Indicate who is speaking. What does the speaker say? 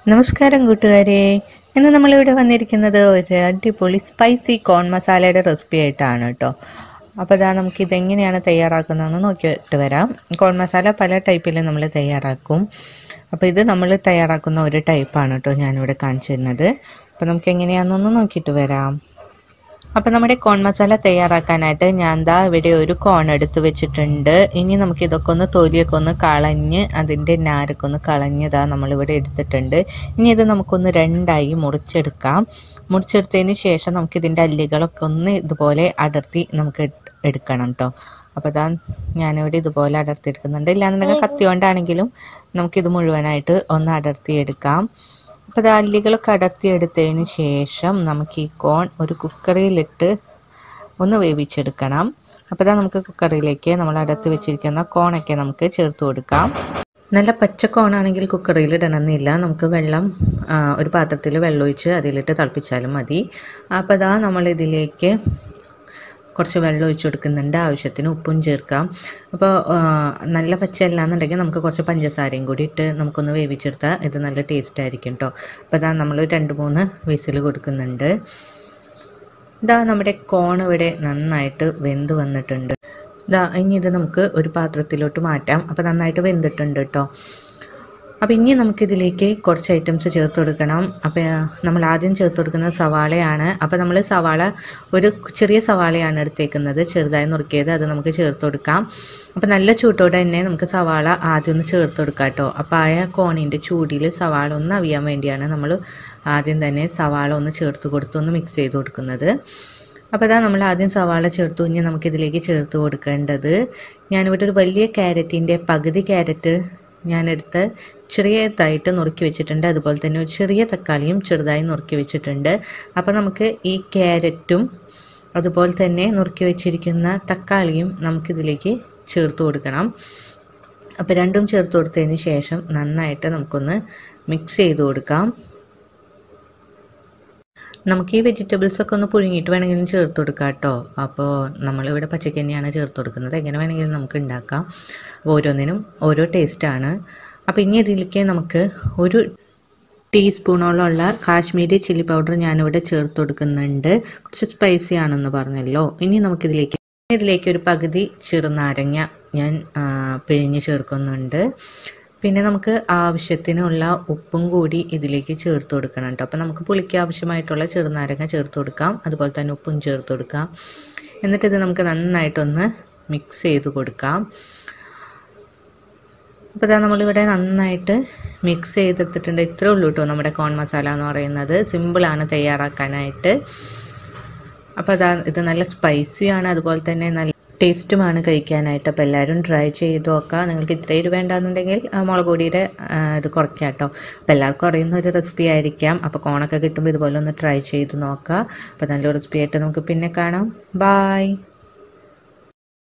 Speaker 1: നമസ്കാരം കൂട്ടുകാരെ ഇന്ന് നമ്മളിവിടെ വന്നിരിക്കുന്നത് ഒരു അടിപൊളി സ്പൈസി കോൺ മസാലയുടെ റെസിപ്പി ആയിട്ടാണ് കേട്ടോ അപ്പോൾ അതാ നമുക്ക് ഇതെങ്ങനെയാണ് തയ്യാറാക്കുന്നതെന്ന് നോക്കിയിട്ട് വരാം കോൺ മസാല പല ടൈപ്പിൽ നമ്മൾ തയ്യാറാക്കും അപ്പോൾ ഇത് നമ്മൾ തയ്യാറാക്കുന്ന ഒരു ടൈപ്പാണ് കേട്ടോ ഞാനിവിടെ കാണിച്ചു തരുന്നത് അപ്പോൾ നമുക്ക് എങ്ങനെയാണെന്നൊന്ന് നോക്കിയിട്ട് വരാം അപ്പോൾ നമ്മുടെ കോൺ മസാല തയ്യാറാക്കാനായിട്ട് ഞാൻ ദാ ഇവിടെ ഒരു കോൺ എടുത്ത് വെച്ചിട്ടുണ്ട് ഇനി നമുക്ക് ഇതൊക്കെ ഒന്ന് തൊലിയൊക്കെ ഒന്ന് കളഞ്ഞ് അതിൻ്റെ നാരൊക്കെ ഒന്ന് കളഞ്ഞതാ നമ്മളിവിടെ എടുത്തിട്ടുണ്ട് ഇനി ഇത് നമുക്കൊന്ന് രണ്ടായി മുറിച്ചെടുക്കാം മുറിച്ചെടുത്തതിന് ശേഷം നമുക്ക് ഇതിൻ്റെ അല്ലികളൊക്കെ ഒന്ന് ഇതുപോലെ അടർത്തി നമുക്ക് എട്- എടുക്കണം കേട്ടോ അപ്പോൾ അതാ ഞാനിവിടെ ഇതുപോലെ അടർത്തി എടുക്കുന്നുണ്ട് ഇല്ലാന്നുണ്ടെങ്കിൽ കത്തി കൊണ്ടാണെങ്കിലും നമുക്കിത് മുഴുവനായിട്ട് ഒന്ന് അടർത്തി എടുക്കാം അപ്പോൾ ഇത് അല്ലികളൊക്കെ അടർത്തിയെടുത്തതിന് ശേഷം നമുക്ക് ഈ കോൺ ഒരു കുക്കറിയിലിട്ട് ഒന്ന് വേവിച്ചെടുക്കണം അപ്പോൾ ഇതാ നമുക്ക് കുക്കറിയിലേക്ക് നമ്മൾ അടർത്തി വെച്ചിരിക്കുന്ന കോണൊക്കെ നമുക്ക് ചേർത്ത് കൊടുക്കാം നല്ല പച്ച കോണാണെങ്കിൽ കുക്കറിൽ ഇടണമെന്നില്ല നമുക്ക് വെള്ളം ആ, ഒരു പാത്രത്തിൽ വെള്ളം ഒഴിച്ച് അതിലിട്ട് തിളപ്പിച്ചാലും മതി അപ്പോൾ ഇതാ നമ്മളിതിലേക്ക് കുറച്ച് വെള്ളം ഒഴിച്ച് കൊടുക്കുന്നുണ്ട് ആവശ്യത്തിന് ഉപ്പും ചേർക്കാം അപ്പോൾ ആ, നല്ല പച്ച അല്ലാന്നുണ്ടെങ്കിൽ നമുക്ക് കുറച്ച് പഞ്ചസാരയും കൂടി ഇട്ട് നമുക്കൊന്ന് വേവിച്ചെടുത്താൽ ഇത് നല്ല ടേസ്റ്റ് ആയിരിക്കും കേട്ടോ അപ്പോൾ ഇതാ നമ്മൾ രണ്ട് മൂന്ന് വിസിൽ കൊടുക്കുന്നുണ്ട് ഇതാ നമ്മുടെ കോൺ ഇവിടെ നന്നായിട്ട് വെന്ത് വന്നിട്ടുണ്ട് ഇതാ ഇനി ഇത് നമുക്ക് ഒരു പാത്രത്തിലോട്ട് മാറ്റാം അപ്പോൾ നന്നായിട്ട് വെന്തിട്ടുണ്ട് കേട്ടോ അപ്പോൾ ഇനി നമുക്കിതിലേക്ക് കുറച്ച് ഐറ്റംസ് ചേർത്ത് കൊടുക്കണം അപ്പോൾ നമ്മൾ ആദ്യം ചേർത്ത് കൊടുക്കുന്നത് സവാളയാണ് അപ്പോൾ നമ്മൾ സവാള ഒരു ചെറിയ സവാളയാണ് എടുത്തേക്കുന്നത് ചെറുതായി നുറുക്കിയത് അത് നമുക്ക് ചേർത്ത് കൊടുക്കാം അപ്പോൾ നല്ല ചൂട്ടോടെ തന്നെ നമുക്ക് സവാള ആദ്യം ഒന്ന് ചേർത്ത് കൊടുക്കാം കേട്ടോ അപ്പോൾ ആ കോണിൻ്റെ ചൂടിൽ സവാള ഒന്ന് അവിയാൻ വേണ്ടിയാണ് നമ്മൾ ആദ്യം തന്നെ സവാള ഒന്ന് ചേർത്ത് കൊടുത്ത് ഒന്ന് മിക്സ് ചെയ്ത് കൊടുക്കുന്നത് അപ്പോൾ അതാ നമ്മൾ ആദ്യം സവാള ചേർത്തു ഇനി നമുക്കിതിലേക്ക് ചേർത്ത് കൊടുക്കേണ്ടത് ഞാനിവിടെ ഒരു വലിയ ക്യാരറ്റിൻ്റെ പകുതി ക്യാരറ്റ് ഞാനെടുത്ത് ചെറിയതായിട്ട് നുറുക്കി വെച്ചിട്ടുണ്ട് അതുപോലെ തന്നെ ഒരു ചെറിയ തക്കാളിയും ചെറുതായി നുറുക്കി വെച്ചിട്ടുണ്ട് അപ്പോൾ നമുക്ക് ഈ ക്യാരറ്റും അതുപോലെ തന്നെ നുറുക്കി വെച്ചിരിക്കുന്ന തക്കാളിയും നമുക്കിതിലേക്ക് ചേർത്ത് കൊടുക്കണം അപ്പോൾ രണ്ടും ചേർത്ത് കൊടുത്തതിന് ശേഷം നന്നായിട്ട് നമുക്കൊന്ന് മിക്സ് ചെയ്ത് കൊടുക്കാം നമുക്ക് ഈ വെജിറ്റബിൾസ് ഒക്കെ ഒന്ന് പുഴുങ്ങിയിട്ട് വേണമെങ്കിലും ചേർത്ത് കൊടുക്കാം കേട്ടോ അപ്പോൾ നമ്മളിവിടെ പച്ചക്ക് തന്നെയാണ് ചേർത്ത് കൊടുക്കുന്നത് എങ്ങനെ വേണമെങ്കിലും നമുക്ക് ഉണ്ടാക്കാം ഓരോന്നിനും ഓരോ ടേസ്റ്റാണ് അപ്പോൾ ഇനി ഇതിലേക്ക് നമുക്ക് ഒരു ടീസ്പൂണോളമുള്ള കാശ്മീരി ചില്ലി പൗഡർ ഞാനിവിടെ ചേർത്ത് കൊടുക്കുന്നുണ്ട് കുറച്ച് സ്പൈസി ആണെന്ന് പറഞ്ഞല്ലോ ഇനി നമുക്കിതിലേക്ക് ഇതിലേക്ക് ഒരു പകുതി ചെറുനാരങ്ങ ഞാൻ ആ, പിഴിഞ്ഞ് ചേർക്കുന്നുണ്ട് പിന്നെ നമുക്ക് ആവശ്യത്തിനുള്ള ഉപ്പും കൂടി ഇതിലേക്ക് ചേർത്ത് കൊടുക്കണം കേട്ടോ അപ്പോൾ നമുക്ക് പുളിക്ക് ആവശ്യമായിട്ടുള്ള ചെറുനാരങ്ങ ചേർത്ത് കൊടുക്കാം അതുപോലെ തന്നെ ഉപ്പും ചേർത്ത് കൊടുക്കാം എന്നിട്ട് ഇത് നമുക്ക് നന്നായിട്ടൊന്ന് മിക്സ് ചെയ്ത് കൊടുക്കാം അപ്പോൾ ഇതാ നമ്മളിവിടെ നന്നായിട്ട് മിക്സ് ചെയ്തെടുത്തിട്ടുണ്ട് ഇത്രേ ഉള്ളൂ കേട്ടോ നമ്മുടെ കോൺ മസാല എന്ന് പറയുന്നത് സിമ്പിളാണ് തയ്യാറാക്കാനായിട്ട് അപ്പോൾ അതാ ഇത് നല്ല സ്പൈസിയാണ് അതുപോലെ തന്നെ നല്ല ടേസ്റ്റുമാണ് കഴിക്കാനായിട്ട് അപ്പോൾ എല്ലാവരും ട്രൈ ചെയ്ത് നോക്കാം നിങ്ങൾക്ക് ഇത്രയും രൂപ വേണ്ടാന്നുണ്ടെങ്കിൽ ആ, മുളക് പൊടിയുടെ ആ, ഇത് കുറയ്ക്കാം കേട്ടോ അപ്പോൾ എല്ലാവർക്കും അറിയുന്ന ഒരു റെസിപ്പി ആയിരിക്കാം അപ്പോൾ കോണൊക്കെ കിട്ടുമ്പോൾ ഇതുപോലെ ഒന്ന് ട്രൈ ചെയ്ത് നോക്കുക അപ്പോൾ നല്ലൊരു റെസിപ്പി ആയിട്ട് നമുക്ക് പിന്നെ കാണാം ബായ്